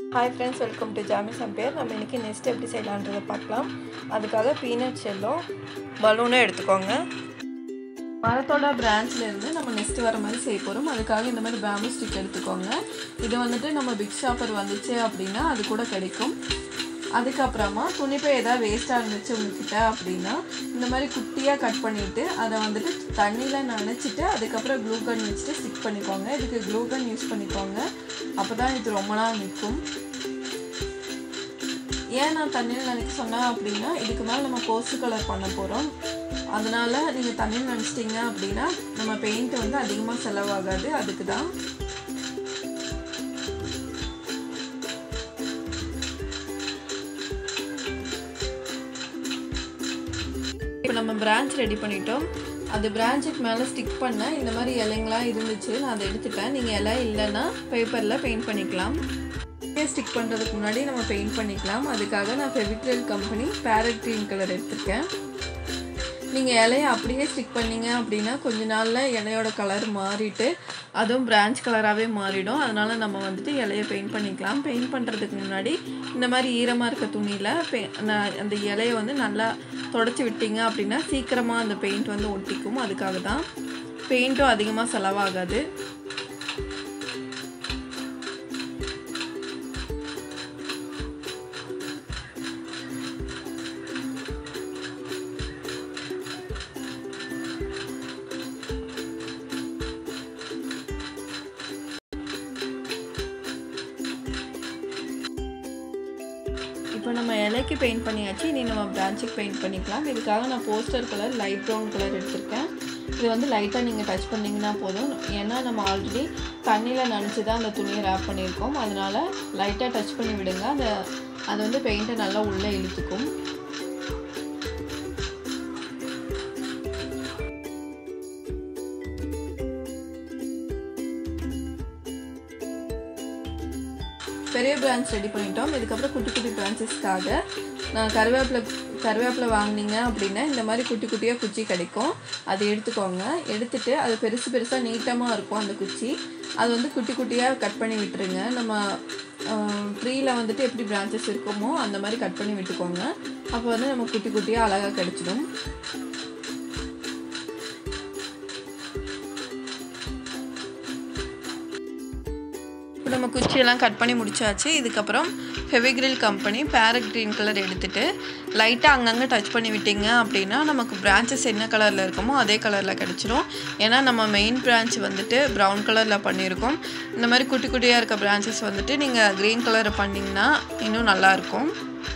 hi friends welcome to ஜாமி சம்பேர் நம்ம இன்றைக்கி நெக்ஸ்ட் எப்படி செய்யலான்றதை பார்க்கலாம் அதுக்காக பீனட் ஷெல்லும் பலூனும் எடுத்துக்கோங்க மரத்தோட பிரான்ச்ல இருந்து நம்ம நெக்ஸ்ட் வர மாதிரி செய்ய போகிறோம் அதுக்காக இந்த மாதிரி பேம்பு ஸ்டிக் எடுத்துக்கோங்க இது வந்துட்டு நம்ம பிக் ஷாப்பர் வந்துச்சு அப்படின்னா அது கூட கிடைக்கும் அதுக்கப்புறமா துணிப்பை ஏதாவது வேஸ்ட்டாக இருந்துச்சு உங்ககிட்ட அப்படின்னா இந்த மாதிரி குட்டியாக கட் பண்ணிவிட்டு அதை வந்துட்டு தண்ணியில் நனைச்சிட்டு அதுக்கப்புறம் க்ளூ கன் வச்சுட்டு ஸ்டிக் பண்ணிக்கோங்க இதுக்கு க்ளூ கன் யூஸ் பண்ணிக்கோங்க அப்போ தான் இது ரொம்ப நாள் நிற்கும் ஏன் நான் தண்ணியில் நினைக்க சொன்னேன் அப்படின்னா இதுக்கு மேலே நம்ம போஸ்ட் கலர் பண்ண போகிறோம் அதனால் நீங்கள் தண்ணியில் நினச்சிட்டிங்க அப்படின்னா நம்ம பெயிண்ட் வந்து அதிகமாக செலவாகாது அதுக்கு தான் இப்போ நம்ம பிரான்ச் ரெடி பண்ணிட்டோம் அது பிரான்ச்சுக்கு மேலே ஸ்டிக் பண்ண இந்த மாதிரி இலைங்களாம் இருந்துச்சு நான் அதை எடுத்துட்டேன் நீங்கள் இலை இல்லைன்னா பேப்பரில் பெயிண்ட் பண்ணிக்கலாம் ஸ்டிக் பண்ணுறதுக்கு முன்னாடி நம்ம பெயிண்ட் பண்ணிக்கலாம் அதுக்காக நான் Fevicryl company parrot green colour எடுத்திருக்கேன் நீங்கள் இலையை அப்படியே ஸ்டிக் பண்ணீங்க அப்படின்னா கொஞ்ச நாளில் இலையோட கலர் மாறிட்டு அதுவும் பிரான்ச் கலராகவே மாறிடும் அதனால் நம்ம வந்துட்டு இலையை பெயிண்ட் பண்ணிக்கலாம் பெயிண்ட் பண்ணுறதுக்கு முன்னாடி இந்த மாதிரி ஈரமாக இருக்க துணியில் பெ அந்த இலையை வந்து நல்லா தொடச்சி விட்டீங்க அப்படின்னா சீக்கிரமாக அந்த பெயிண்ட் வந்து ஒட்டிக்கும் அதுக்காக தான் பெயிண்ட்டும் அதிகமாக செலவாகாது இப்போ நம்ம இலைக்கு பெயிண்ட் பண்ணியாச்சு இனி நம்ம பிரான்ச்சுக்கு பெயிண்ட் பண்ணிக்கலாம் இதுக்காக நான் poster colour light brown colour எடுத்திருக்கேன் இது வந்து லைட்டாக நீங்கள் டச் பண்ணிங்கன்னா போதும் ஏன்னா நம்ம ஆல்ரெடி தண்ணியில் நனைச்சி தான் அந்த துணியை ரேப் பண்ணியிருக்கோம் அதனால் லைட்டாக டச் பண்ணி விடுங்க அந்த அது வந்து பெயிண்ட்டை நல்லா உள்ளே இழுத்துக்கும் பெரிய பிரான்ச் ரெடி பண்ணிட்டோம் இதுக்கப்புறம் குட்டி குட்டி பிரான்ச்சஸ்க்காக நான் கருவேப்பிலை கருவேப்பிலை வாங்கினீங்க அப்படின்னா இந்த மாதிரி குட்டி குட்டியாக குச்சி கிடைக்கும் அதை எடுத்துக்கோங்க எடுத்துட்டு அது பெருசு பெருசாக நீட்டமாக இருக்கும் அந்த குச்சி அது வந்து குட்டி குட்டியாக கட் பண்ணி விட்டுருங்க நம்ம ட்ரீயில் வந்துட்டு எப்படி பிரான்ச்சஸ் இருக்குமோ அந்த மாதிரி கட் பண்ணி விட்டுக்கோங்க அப்போ வந்து நம்ம குட்டி குட்டியாக அழகாக கிடச்சிடும் இப்போ நம்ம குச்சியெல்லாம் கட் பண்ணி முடிச்சாச்சு இதுக்கப்புறம் Fevicryl company parrot green colour எடுத்துகிட்டு லைட்டாக அங்கங்கே டச் பண்ணி விட்டிங்க அப்படின்னா நமக்கு பிரான்ச்சஸ் என்ன கலரில் இருக்குமோ அதே கலரில் கிடச்சிரும் ஏன்னா நம்ம மெயின் பிரான்ச் வந்துட்டு ப்ரௌன் கலரில் பண்ணியிருக்கோம் இந்த மாதிரி குட்டி குட்டியாக இருக்க பிரான்ச்சஸ் வந்துட்டு நீங்கள் க்ரீன் கலர் பண்ணிங்கன்னா இன்னும் நல்லாயிருக்கும்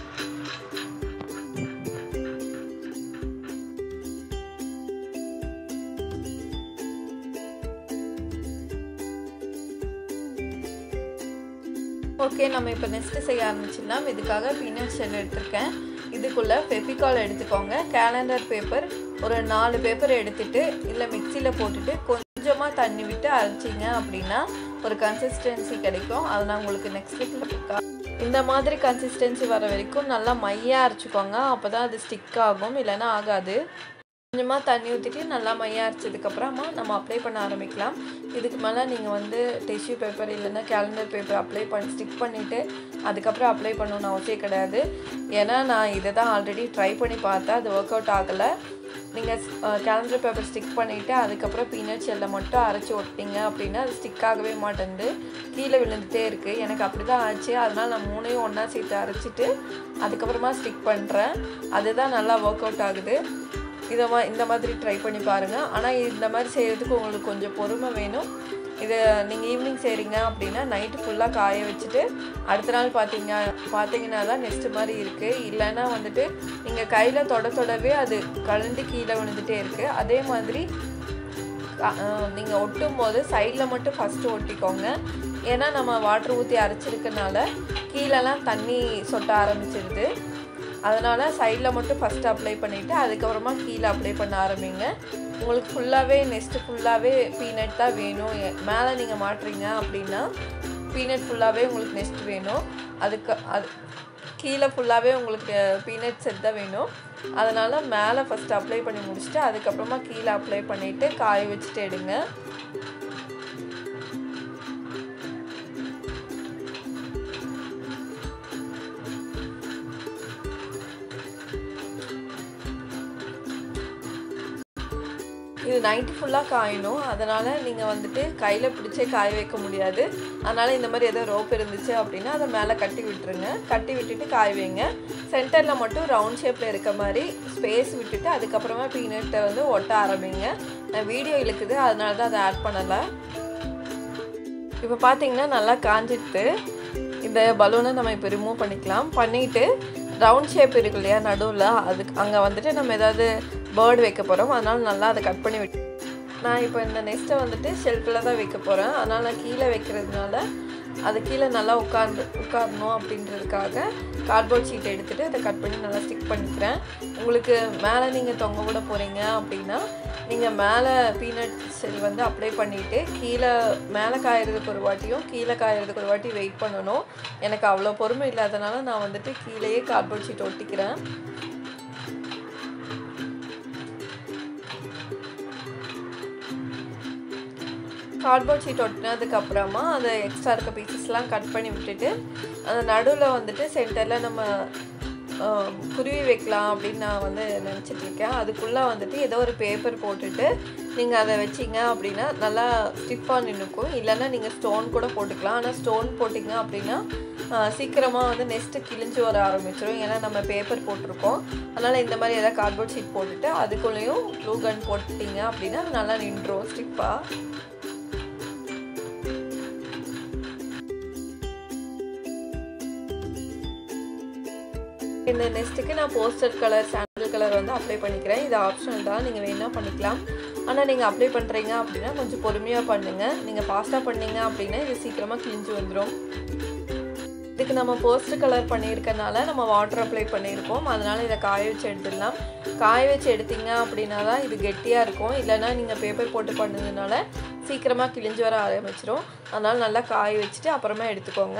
ஓகே நம்ம இப்போ நெக்ஸ்ட்டு செய்ய ஆரம்பிச்சிடலாம் இதுக்காக பீனட் ஷெல் எடுத்திருக்கேன் இதுக்குள்ளே ஃபெஃபிகால் எடுத்துக்கோங்க கேலண்டர் பேப்பர் ஒரு நாலு பேப்பர் எடுத்துகிட்டு இல்லை மிக்சியில் போட்டுட்டு கொஞ்சமாக தண்ணி விட்டு அரைச்சிங்க அப்படின்னா ஒரு கன்சிஸ்டன்சி கிடைக்கும் அதை நான் உங்களுக்கு நெக்ஸ்ட் வீக்கில் இந்த மாதிரி கன்சிஸ்டன்சி வர வரைக்கும் நல்லா மையாக அரைச்சிக்கோங்க அப்போ தான் அது ஸ்டிக் ஆகும் இல்லைன்னா ஆகாது கொஞ்சமாக தண்ணி ஊற்றிட்டு நல்லா மையாக அரைச்சதுக்கப்புறமா நம்ம அப்ளை பண்ண ஆரம்பிக்கலாம் இதுக்கு மேலே நீங்கள் வந்து டிஷ்யூ பேப்பர் இல்லைன்னா கேலண்டர் பேப்பர் அப்ளை பண்ணி ஸ்டிக் பண்ணிவிட்டு அதுக்கப்புறம் அப்ளை பண்ணணும்னு அவசியம் கிடையாது ஏன்னா நான் இதை தான் ஆல்ரெடி ட்ரை பண்ணி பார்த்தேன் அது ஒர்க் அவுட் ஆகலை நீங்கள் கேலண்டர் பேப்பர் ஸ்டிக் பண்ணிவிட்டு அதுக்கப்புறம் பீனட் ஷெல்லை மட்டும் அரைச்சி ஒட்டிங்க அப்படின்னா அது ஸ்டிக் ஆகவே மாட்டேங்குது கீழே விழுந்துகிட்டே இருக்குது எனக்கு அப்படி தான் ஆச்சு அதனால் நான் மூணையும் ஒன்றா சேர்த்து அரைச்சிட்டு அதுக்கப்புறமா ஸ்டிக் பண்ணுறேன் அதுதான் நல்லா ஒர்க் அவுட் ஆகுது இதை மா இந்த மாதிரி ட்ரை பண்ணி பாருங்கள் ஆனால் இந்த மாதிரி செய்கிறதுக்கு உங்களுக்கு கொஞ்சம் பொறுமை வேணும் இதை நீங்கள் ஈவினிங் செய்கிறீங்க அப்படின்னா நைட்டு ஃபுல்லாக காய வச்சுட்டு அடுத்த நாள் பார்த்தீங்க பார்த்தீங்கன்னா தான் நெக்ஸ்ட் மாதிரி இருக்குது இல்லைன்னா வந்துட்டு நீங்கள் கையில் தொட தொடவே அது கலந்து கீழே விழுந்துகிட்டே இருக்குது அதே மாதிரி நீங்கள் ஒட்டும் போது சைடில் மட்டும் ஃபஸ்ட்டு ஒட்டிக்கோங்க ஏன்னா நம்ம வாட்டர் ஊற்றி அரைச்சிருக்கனால கீழெல்லாம் தண்ணி சொட்ட ஆரம்பிச்சிருது அதனால் சைடில் மட்டும் ஃபஸ்ட்டு அப்ளை பண்ணிவிட்டு அதுக்கப்புறமா கீழே அப்ளை பண்ண ஆரம்பிங்க உங்களுக்கு ஃபுல்லாகவே நெக்ஸ்ட்டு ஃபுல்லாகவே பீனட் தான் வேணும் மேலே நீங்கள் மாட்டுறீங்க அப்படின்னா பீனட் ஃபுல்லாகவே உங்களுக்கு நெக்ஸ்ட் வேணும் அதுக்கு அது கீழே ஃபுல்லாகவே உங்களுக்கு பீனட் செட் தான் வேணும் அதனால் மேலே ஃபஸ்ட்டு அப்ளை பண்ணி முடிச்சுட்டு அதுக்கப்புறமா கீழே அப்ளை பண்ணிவிட்டு காய வச்சுட்டு எடுங்க இது நைட்டு ஃபுல்லாக காயணும் அதனால் நீங்கள் வந்துட்டு கையில் பிடிச்சே காய வைக்க முடியாது அதனால் இந்த மாதிரி ஏதோ ரோப் இருந்துச்சு அப்படின்னா அதை மேலே கட்டி விட்டுருங்க கட்டி விட்டுட்டு காய வைங்க சென்டரில் மட்டும் ரவுண்ட் ஷேப்பில் இருக்க மாதிரி ஸ்பேஸ் விட்டுட்டு அதுக்கப்புறமா பீனட்டை வந்து ஒட்ட ஆரம்பிங்க நான் வீடியோ இழுக்குது அதனால தான் அதை ஆட் பண்ணலை இப்போ பார்த்தீங்கன்னா நல்லா காஞ்சிட்டு இந்த பலூனை நம்ம இப்போ ரிமூவ் பண்ணிக்கலாம் பண்ணிவிட்டு ரவுண்ட் ஷேப் இருக்கு இல்லையா நடுவில் அதுக்கு அங்கே வந்துட்டு நம்ம ஏதாவது பேர்டு வைக்க போகிறோம் அதனால் நல்லா அதை கட் பண்ணி விட்டு நான் இப்போ இந்த நெஸ்ட்டை வந்துட்டு ஷெல்ஃபில் தான் வைக்க போகிறேன் அதனால் நான் கீழே வைக்கிறதுனால அது கீழே நல்லா உட்கார்ந்து உட்காரணும் அப்படின்றதுக்காக கார்ட்போர்ட் ஷீட் எடுத்துகிட்டு அதை கட் பண்ணி நல்லா ஸ்டிக் பண்ணிக்கிறேன் உங்களுக்கு மேலே நீங்கள் தொங்க விட போகிறீங்க அப்படின்னா நீங்கள் மேலே பீனட் செல் வந்து அப்ளை பண்ணிவிட்டு கீழே மேலே காயறதுக்கு ஒரு வாட்டியும் கீழே காயறதுக்கு ஒரு வாட்டி வெயிட் பண்ணணும் எனக்கு அவ்வளோ பொறுமை இல்லாதனால நான் வந்துட்டு கீழேயே கார்ட்போர்ட் ஷீட் ஒட்டிக்கிறேன் கார்ட்போர்ட் ஷீட் ஒட்டினதுக்கு அப்புறமா அந்த எக்ஸ்ட்ரா இருக்க பீசஸ்லாம் கட் பண்ணி விட்டுட்டு அந்த நடுவில் வந்துட்டு சென்டரில் நம்ம குருவி வைக்கலாம் அப்படின்னு நான் வந்து நினச்சிட்டு இருக்கேன் அதுக்குள்ளே வந்துட்டு ஏதோ ஒரு பேப்பர் போட்டுட்டு நீங்கள் அதை வச்சிங்க அப்படின்னா நல்லா ஸ்டிஃபாக நின்றுக்கும் இல்லைன்னா நீங்கள் ஸ்டோன் கூட போட்டுக்கலாம் ஆனால் ஸ்டோன் போட்டிங்க அப்படின்னா சீக்கிரமாக வந்து நெக்ஸ்ட்டு கிழிஞ்சு வர ஆரம்பிச்சிடும் ஏன்னா நம்ம பேப்பர் போட்டிருக்கோம் அதனால் இந்த மாதிரி ஏதாவது கார்ட்போர்ட் ஷீட் போட்டுட்டு அதுக்குள்ளேயும் ப்ளூ கன் போட்டுட்டிங்க அப்படின்னா அது நல்லா நின்றுடும் ஸ்டிஃபாக இந்த நெக்ஸ்ட்டுக்கு நான் போஸ்டர் கலர் சாண்டல் கலர் வந்து அப்ளை பண்ணிக்கிறேன் இது ஆப்ஷனல் தான் நீங்கள் வேணால் பண்ணிக்கலாம் ஆனால் நீங்கள் அப்ளை பண்ணுறீங்க அப்படின்னா கொஞ்சம் பொறுமையாக பண்ணுங்கள் நீங்கள் ஃபாஸ்ட்டாக பண்ணீங்க அப்படின்னா இது சீக்கிரமாக கிழிஞ்சு வந்துடும் இதுக்கு நம்ம போஸ்டர் கலர் பண்ணியிருக்கனால நம்ம வாட்டர் அப்ளை பண்ணியிருக்கோம் அதனால் இதை காய வச்சு எடுத்துடலாம் காய வச்சு எடுத்தீங்க அப்படின்னா தான் இது கெட்டியாக இருக்கும் இல்லைனா நீங்கள் பேப்பர் போட்டு பண்ணதுனால சீக்கிரமாக கிழிஞ்சு வர ஆரம்பிச்சிடும் அதனால் நல்லா காய வச்சுட்டு அப்புறமா எடுத்துக்கோங்க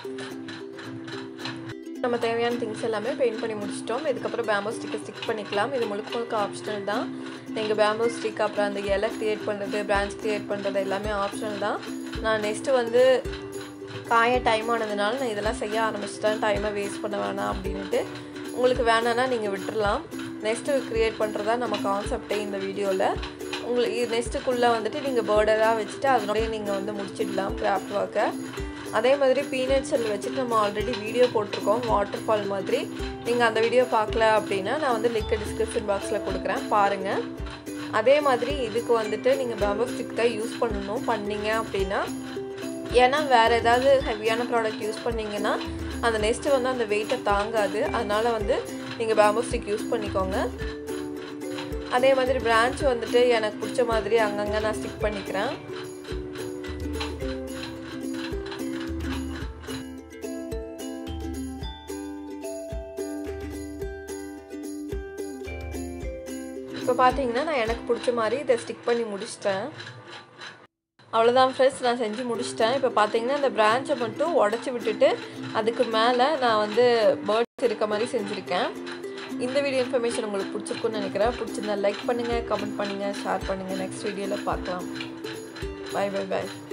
நம்ம தேவையான திங்ஸ் எல்லாமே பெயிண்ட் பண்ணி முடிச்சிட்டோம் இதுக்கப்புறம் பேம்போ ஸ்டிக்கை ஸ்டிக் பண்ணிக்கலாம் இது முழுக்க முழுக்க ஆப்ஷனல் தான் நீங்கள் பேம்போ ஸ்டிக் அப்புறம் அந்த இலை க்ரியேட் பண்ணுறது பிரான்ச் க்ரியேட் பண்ணுறது எல்லாமே ஆப்ஷனல் தான் நான் நெக்ஸ்ட்டு வந்து காய டைம் ஆனதுனால நான் இதெல்லாம் செய்ய ஆரம்பிச்சிட்டேன் டைமை வேஸ்ட் பண்ண வேணாம் அப்படின்ட்டு உங்களுக்கு வேணான்னா நீங்கள் விட்டுறலாம் நெக்ஸ்ட்டு க்ரியேட் பண்ணுறதா நம்ம கான்செப்டே இந்த வீடியோவில் உங்களுக்கு நெக்ஸ்ட்டுக்குள்ளே வந்துட்டு நீங்கள் பேர்டெல்லாம் வச்சுட்டு அதனுடைய நீங்கள் வந்து முடிச்சிடலாம் கிராஃப்ட் ஒர்க்கை அதே மாதிரி பீனட் செல் வச்சுட்டு நம்ம ஆல்ரெடி வீடியோ போட்டிருக்கோம் வாட்டர் ஃபால் மாதிரி நீங்கள் அந்த வீடியோ பார்க்கல அப்படின்னா நான் வந்து லிங்க் டிஸ்கிரிப்ஷன் பாக்ஸில் கொடுக்குறேன் பாருங்கள் அதே மாதிரி இதுக்கு வந்துட்டு நீங்கள் பேம்போ ஸ்டிக் தான் யூஸ் பண்ணணும் பண்ணீங்க அப்படின்னா ஏன்னா வேறு ஏதாவது ஹெவியான ப்ராடக்ட் யூஸ் பண்ணிங்கன்னா அந்த நெக்ஸ்ட்டு வந்து அந்த வெயிட்டை தாங்காது அதனால் வந்து நீங்கள் பேம்போ ஸ்டிக் யூஸ் பண்ணிக்கோங்க அதே மாதிரி பிரான்ச் வந்துட்டு எனக்கு பிடிச்ச மாதிரி அங்கங்கே நான் ஸ்டிக் பண்ணிக்கிறேன் இப்போ பார்த்தீங்கன்னா நான் எனக்கு பிடிச்ச மாதிரி இதை ஸ்டிக் பண்ணி முடிச்சிட்டேன் அவ்வளோதான் ஃப்ரெண்ட்ஸ் நான் செஞ்சு முடிச்சிட்டேன் இப்போ பார்த்தீங்கன்னா இந்த பிரான்ச்சை மட்டும் உடச்சி விட்டுட்டு அதுக்கு மேலே நான் வந்து பேர்ட்ஸ் இருக்க மாதிரி செஞ்சுருக்கேன் இந்த வீடியோ இன்ஃபர்மேஷன் உங்களுக்கு பிடிச்சிருக்குன்னு நினைக்கிறேன் பிடிச்சிருந்தா லைக் பண்ணுங்கள் கமெண்ட் பண்ணுங்கள் ஷேர் பண்ணுங்கள் நெக்ஸ்ட் வீடியோவில் பார்க்கலாம் பை பை பை